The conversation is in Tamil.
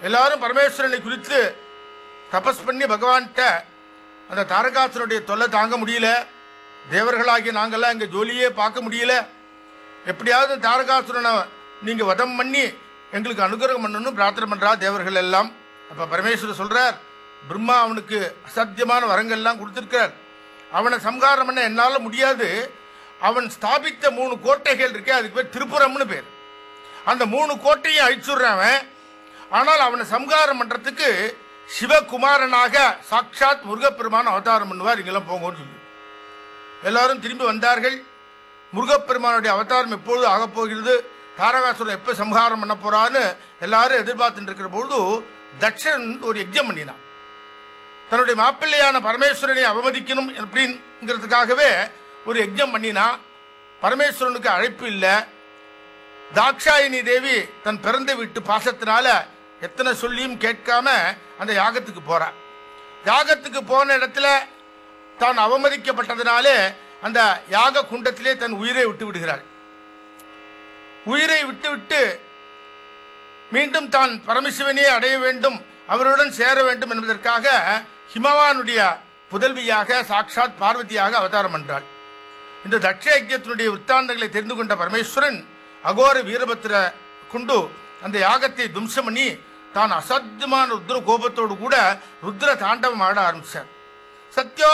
எல்லாரும் பரமேஸ்வரனை குறித்து தபஸ் பண்ணி பகவான்கிட்ட அந்த தாரகாசுரனுடைய தொல்லை தாங்க முடியல தேவர்களாகிய நாங்கெல்லாம் இங்க ஜோலியே பார்க்க முடியல எப்படியாவது தாரகாசுரனை நீங்க வதம் பண்ணி எங்களுக்கு அனுகிரகம் பண்ணணும்னு பிரார்த்தனை பண்றா தேவர்கள் எல்லாம் அப்ப பரமேஸ்வரர் சொல்றார் பிரம்மா அவனுக்கு அசாத்தியமான வரங்கள் எல்லாம் கொடுத்திருக்கிறார் அவனை சம்ஹாரம் பண்ண என்னால முடியாது அவன் ஸ்தாபித்த மூணு கோட்டைகள் இருக்கே அதுக்கு பேர் திருப்புரம்னு பேர் அந்த மூணு கோட்டையும் அழிச்சுடுறான் அவன் ஆனால் அவனை சம்ஹாரம் பண்றதுக்கு சிவகுமாரனாக சாட்சாத் முருகப்பெருமான அவதாரம் பண்ணுவார் இங்கெல்லாம் போங்கன்னு சொல்லி எல்லாரும் திரும்பி வந்தார்கள் முருகப்பெருமானுடைய அவதாரம் எப்பொழுது ஆகப் போகிறது தாரகாசுரன் எப்ப சம்ஹாரம் பண்ண போறான்னு எல்லாரும் எதிர்பார்த்துட்டு இருக்கிற பொழுது தட்சன் ஒரு யஜ்யம் பண்ணினான் தன்னுடைய மாப்பிள்ளையான பரமேஸ்வரனை அவமதிக்கணும் அப்படிங்கிறதுக்காகவே ஒரு யஜ்யம் பண்ணினா பரமேஸ்வரனுக்கு அழைப்பு இல்லை தாக்ஷாயினி தேவி தன் பிறந்த வீட்டு பாசத்தினால எத்தனை சொல்லியும் கேட்காம அந்த யாகத்துக்கு போறா யாகத்துக்கு போன இடத்துல தான் அவமதிக்கப்பட்டதினாலே அந்த யாக குண்டத்திலே தன் உயிரை விட்டு விடுகிறாள் உயிரை விட்டு விட்டு மீண்டும் தான் பரமசிவனையே அடைய வேண்டும் அவருடன் சேர வேண்டும் என்பதற்காக ஹிமவானுடைய புதல்வியாக சாட்சாத் பார்வதியாக அவதாரம் பண்றாள் இந்த தட்ச யஜ்யத்தினுடைய விற்த்தாந்தங்களை தெரிந்து கொண்ட பரமேஸ்வரன் அகோர வீரபத்திர கொண்டு அந்த யாகத்தை தும்சம் பண்ணி தான் அசாத்தியமான ருத்ர கோபத்தோடு கூட ருத்ர தாண்டவம் ஆட ஆரம்பிச்சார் சத்யோ